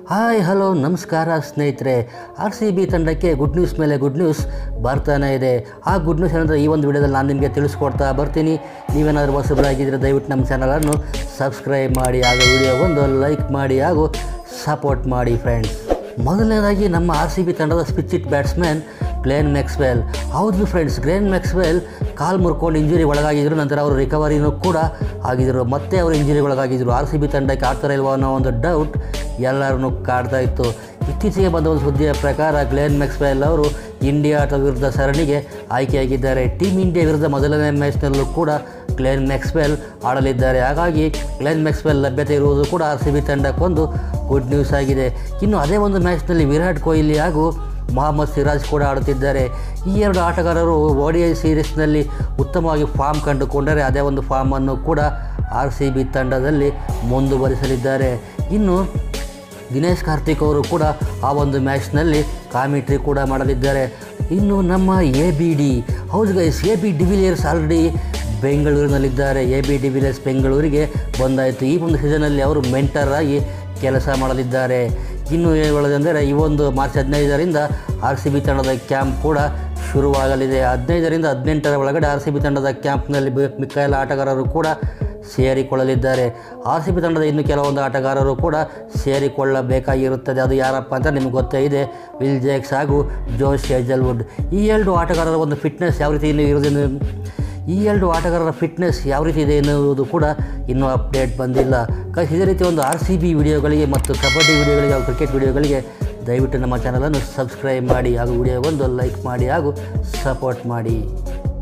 hi hello ನಮಸ್ಕಾರ ಸ್ನೇಹಿತರೆ R C B ತಂಡಕ್ಕೆ ಗುಡ್ ನ್ಯೂಸ್ ಮೇಲೆ ಗುಡ್ ನ್ಯೂಸ್ ಬರ್ತಾನೆ ಇದೆ ಆ ಗುಡ್ ನ್ಯೂಸ್ ಏನಂದರೆ ಈ ಒಂದು ವಿಡಿಯೋದಲ್ಲಿ ನಾನು ನಿಮಗೆ ತಿಳಿಸ್ಕೊಡ್ತಾ ಬರ್ತೀನಿ ನೀವೇನಾದರೂ ಹೊಸಬರಾಗಿದ್ದರೆ ದಯವಿಟ್ಟು ನಮ್ಮ ಚಾನಲನ್ನು ಸಬ್ಸ್ಕ್ರೈಬ್ ಮಾಡಿ ಹಾಗೂ ವಿಡಿಯೋ ಒಂದು ಲೈಕ್ ಮಾಡಿ ಹಾಗೂ ಸಪೋರ್ಟ್ ಮಾಡಿ ಫ್ರೆಂಡ್ಸ್ ಮೊದಲನೇದಾಗಿ ನಮ್ಮ ಆರ್ ಸಿ ಬಿ ತಂಡದ ಸ್ಪಿಚಿಟ್ ಬ್ಯಾಟ್ಸ್ಮನ್ ಗ್ಲೇನ್ ಮ್ಯಾಕ್ಸ್ವೆಲ್ ಹೌದು ಫ್ರೆಂಡ್ಸ್ ಗ್ಲೇನ್ ಮ್ಯಾಕ್ಸ್ವೆಲ್ ಕಾಲು ಮುರ್ಕೊಂಡು ಇಂಜುರಿ ಒಳಗಾಗಿದ್ದರು ನಂತರ ಅವರು ರಿಕವರಿನೂ ಕೂಡ ಆಗಿದ್ದರು ಮತ್ತೆ ಅವರು ಇಂಜುರಿ ಒಳಗಾಗಿದ್ದರು ಆರ್ ಸಿ ಬಿ ತಂಡಕ್ಕೆ ಆಡ್ತಾರೆ ಇಲ್ವೋ ಅನ್ನೋ ಒಂದು ಡೌಟ್ ಎಲ್ಲರನ್ನೂ ಕಾಡ್ತಾ ಇತ್ತು ಇತ್ತೀಚೆಗೆ ಬಂದ ಒಂದು ಸುದ್ದಿಯ ಪ್ರಕಾರ ಗ್ಲೇನ್ ಮ್ಯಾಕ್ಸ್ವೆಲ್ ಅವರು ಇಂಡಿಯಾ ವಿರುದ್ಧ ಸರಣಿಗೆ ಆಯ್ಕೆಯಾಗಿದ್ದಾರೆ ಟೀಮ್ ಇಂಡಿಯಾ ವಿರುದ್ಧ ಮೊದಲನೇ ಮ್ಯಾಚ್ನಲ್ಲೂ ಕೂಡ ಗ್ಲೇನ್ ಮ್ಯಾಕ್ಸ್ವೆಲ್ ಆಡಲಿದ್ದಾರೆ ಹಾಗಾಗಿ ಗ್ಲೇನ್ ಮ್ಯಾಕ್ಸ್ವೆಲ್ ಲಭ್ಯತೆ ಇರುವುದು ಕೂಡ ಆರ್ ಸಿ ಬಿ ತಂಡಕ್ಕೊಂದು ಗುಡ್ ನ್ಯೂಸ್ ಆಗಿದೆ ಇನ್ನು ಅದೇ ಒಂದು ಮ್ಯಾಚ್ನಲ್ಲಿ ವಿರಾಟ್ ಕೊಹ್ಲಿ ಹಾಗೂ ಮೊಹಮ್ಮದ್ ಸಿರಾಜ್ ಕೂಡ ಆಡುತ್ತಿದ್ದಾರೆ ಈ ಎರಡು ಆಟಗಾರರು ಓ ಡಿ ಐ ಸೀರೀಸ್ನಲ್ಲಿ ಉತ್ತಮವಾಗಿ ಫಾರ್ಮ್ ಕಂಡುಕೊಂಡರೆ ಅದೇ ಒಂದು ಫಾರ್ಮನ್ನು ಕೂಡ ಆರ್ ಸಿ ಬಿ ತಂಡದಲ್ಲಿ ಮುಂದುವರಿಸಲಿದ್ದಾರೆ ಇನ್ನು ದಿನೇಶ್ ಕಾರ್ತಿಕ್ ಅವರು ಕೂಡ ಆ ಒಂದು ಮ್ಯಾಚ್ನಲ್ಲಿ ಕಾಮಿಟ್ರಿ ಕೂಡ ಮಾಡಲಿದ್ದಾರೆ ಇನ್ನು ನಮ್ಮ ಎ ಬಿ ಡಿ ಹೌದು guys A B de Villiers already ಬೆಂಗಳೂರಿನಲ್ಲಿದ್ದಾರೆ ಎ ಬಿ ಡಿವಿಲಿಯರ್ಸ್ ಬೆಂಗಳೂರಿಗೆ ಬಂದಾಯಿತು ಈ ಒಂದು ಸೀಸನಲ್ಲಿ ಅವರು ಮೆಂಟರ್ ಆಗಿ ಕೆಲಸ ಮಾಡಲಿದ್ದಾರೆ ಇನ್ನು ಹೇಳೋದಂದರೆ ಈ ಒಂದು ಮಾರ್ಚ್ ಹದಿನೈದರಿಂದ ಆರ್ ಸಿ ಬಿ ತಂಡದ ಕ್ಯಾಂಪ್ ಕೂಡ ಶುರುವಾಗಲಿದೆ ಹದಿನೈದರಿಂದ ಹದಿನೆಂಟರ ಒಳಗಡೆ ಆರ್ ಸಿ ಬಿ ತಂಡದ ಕ್ಯಾಂಪ್ನಲ್ಲಿ ಬಿ- ಮಿಕ್ಕ ಎಲ್ಲ ಆಟಗಾರರು ಕೂಡ ಸೇರಿಕೊಳ್ಳಲಿದ್ದಾರೆ ಆರ್ ಸಿ ಬಿ ತಂಡದ ಇನ್ನು ಕೆಲವೊಂದು ಆಟಗಾರರು ಕೂಡ ಸೇರಿಕೊಳ್ಳಬೇಕಾಗಿರುತ್ತದೆ ಅದು ಯಾರಪ್ಪ ಅಂತ ನಿಮ್ಗೆ ಗೊತ್ತೇ ಇದೆ ವಿಲ್ ಜೇಕ್ಸ್ ಹಾಗೂ ಜೋಶ್ ಹೇಜಲ್ವುಡ್ ಈ ಎರಡು ಆಟಗಾರರ ಒಂದು ಫಿಟ್ನೆಸ್ ಯಾವ ರೀತಿ ಇನ್ನು ಇರುವುದನ್ನು ಈ ಎರಡು ಆಟಗಾರರ ಫಿಟ್ನೆಸ್ ಯಾವ ರೀತಿ ಇದೆ ಎನ್ನುವುದು ಕೂಡ ಇನ್ನೂ ಅಪ್ಡೇಟ್ ಬಂದಿಲ್ಲ ಕ ಇದೇ ರೀತಿ ಒಂದು ಆರ್ ಸಿ ಬಿ ವಿಡಿಯೋಗಳಿಗೆ ಮತ್ತು ಕಬಡ್ಡಿ ವಿಡಿಯೋಗಳಿಗೆ ಹಾಗೂ ಕ್ರಿಕೆಟ್ ವಿಡಿಯೋಗಳಿಗೆ ದಯವಿಟ್ಟು ನಮ್ಮ ಚಾನಲನ್ನು ಸಬ್ಸ್ಕ್ರೈಬ್ ಮಾಡಿ ಹಾಗೂ ವಿಡಿಯೋಗೊಂದು ಲೈಕ್ ಮಾಡಿ ಹಾಗೂ ಸಪೋರ್ಟ್ ಮಾಡಿ